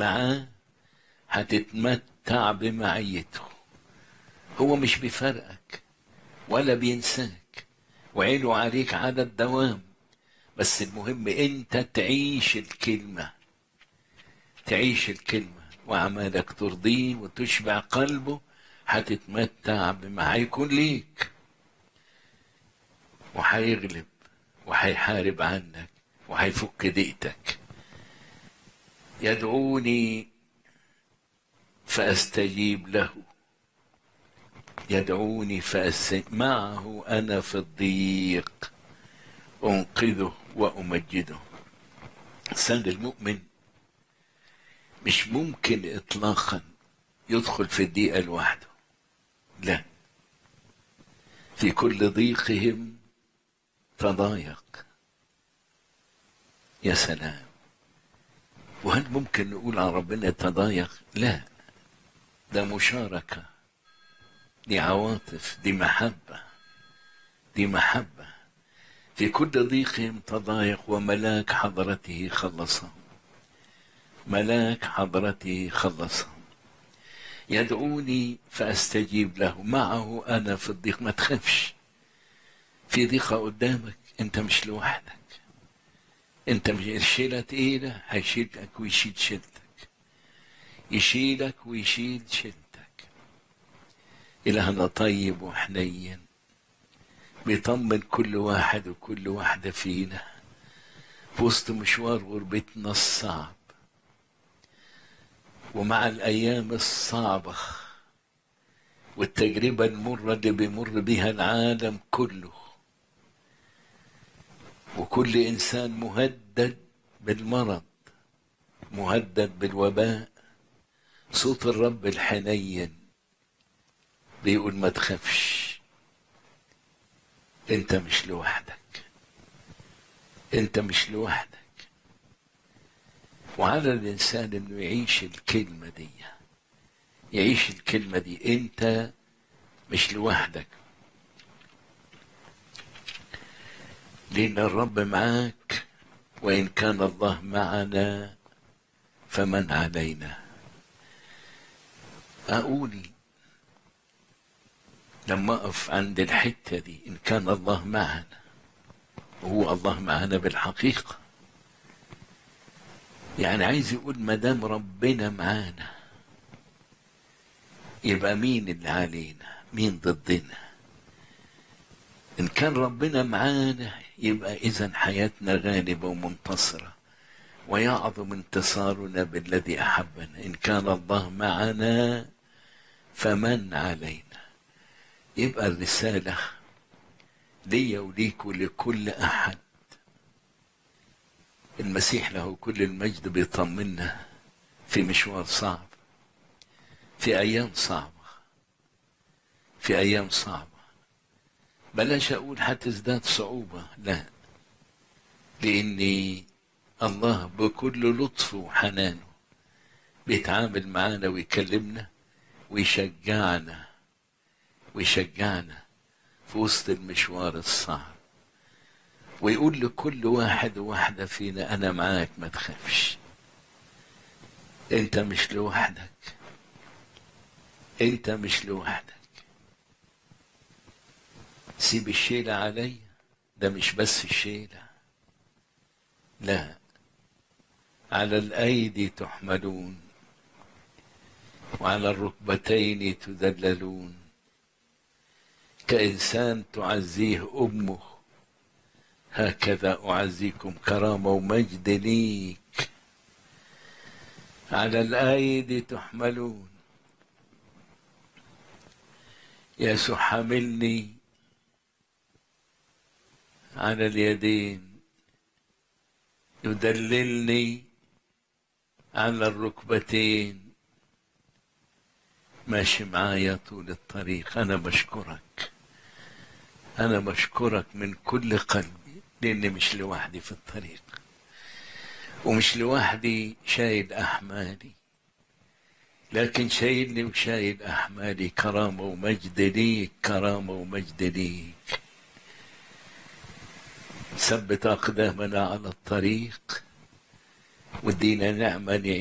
معاه هتتمتع بمعيته هو مش بيفرقك ولا بينساك وعينه عليك على الدوام بس المهم انت تعيش الكلمة تعيش الكلمة وعمالك ترضيه وتشبع قلبه هتتمتع بما هيكون ليك وهيغلب وهيحارب عنك وهيفك ضيقتك يدعوني فاستجيب له يدعوني فاستجيب معه انا في الضيق انقذه وامجده الانسان المؤمن مش ممكن اطلاقا يدخل في الضيقه لوحده لا في كل ضيقهم تضايق يا سلام وهل ممكن نقول عن ربنا تضايق لا ده مشاركة دي عواطف دي محبة دي محبة في كل ضيقهم تضايق وملاك حضرته خلصهم ملاك حضرته خلصهم يدعوني فاستجيب له معه انا في الضيق ما تخافش في ضيقه قدامك انت مش لوحدك انت مش الشيله تقيله هيشيلك ويشيل شيلتك يشيلك ويشيل شيلتك الهنا طيب وحنين بيطمن كل واحد وكل واحده فينا في وسط مشوار غربتنا الصعب ومع الأيام الصعبة والتجربة المرة اللي بيمر بها العالم كله وكل إنسان مهدد بالمرض مهدد بالوباء صوت الرب الحنين بيقول ما تخافش انت مش لوحدك انت مش لوحدك وعلى الإنسان إنه يعيش الكلمة دي يعيش الكلمة دي أنت مش لوحدك لأن الرب معاك وإن كان الله معنا فمن علينا أقولي لما أقف عند الحتة دي إن كان الله معنا وهو الله معنا بالحقيقة يعني عايز يقول ما دام ربنا معانا يبقى مين اللي علينا مين ضدنا ان كان ربنا معانا يبقى اذا حياتنا غالبه ومنتصره ويعظم انتصارنا بالذي احبنا ان كان الله معنا فمن علينا يبقى الرساله ليا وليك ولكل احد المسيح له كل المجد بيطمنا في مشوار صعب في ايام صعبه في ايام صعبه بلاش اقول هتزداد صعوبه لا لاني الله بكل لطفه وحنانه بيتعامل معانا ويكلمنا ويشجعنا ويشجعنا في وسط المشوار الصعب ويقول لكل واحد وواحدة فينا أنا معاك ما تخافش أنت مش لوحدك أنت مش لوحدك سيب الشيلة عليا ده مش بس الشيلة لا على الأيدي تحملون وعلى الركبتين تذللون كإنسان تعزيه أمه هكذا أعزيكم كرامة ومجد ليك على الأيدي تحملون يسوع حملني على اليدين يدللني على الركبتين ماشي معايا طول الطريق أنا بشكرك أنا بشكرك من كل قلبي لأني مش لوحدي في الطريق ومش لوحدي شايل أحمالي لكن شايلني وشايل أحمالي كرامة ومجد ليك كرامة ومجد ليك ثبت أقدامنا على الطريق وادينا نعمة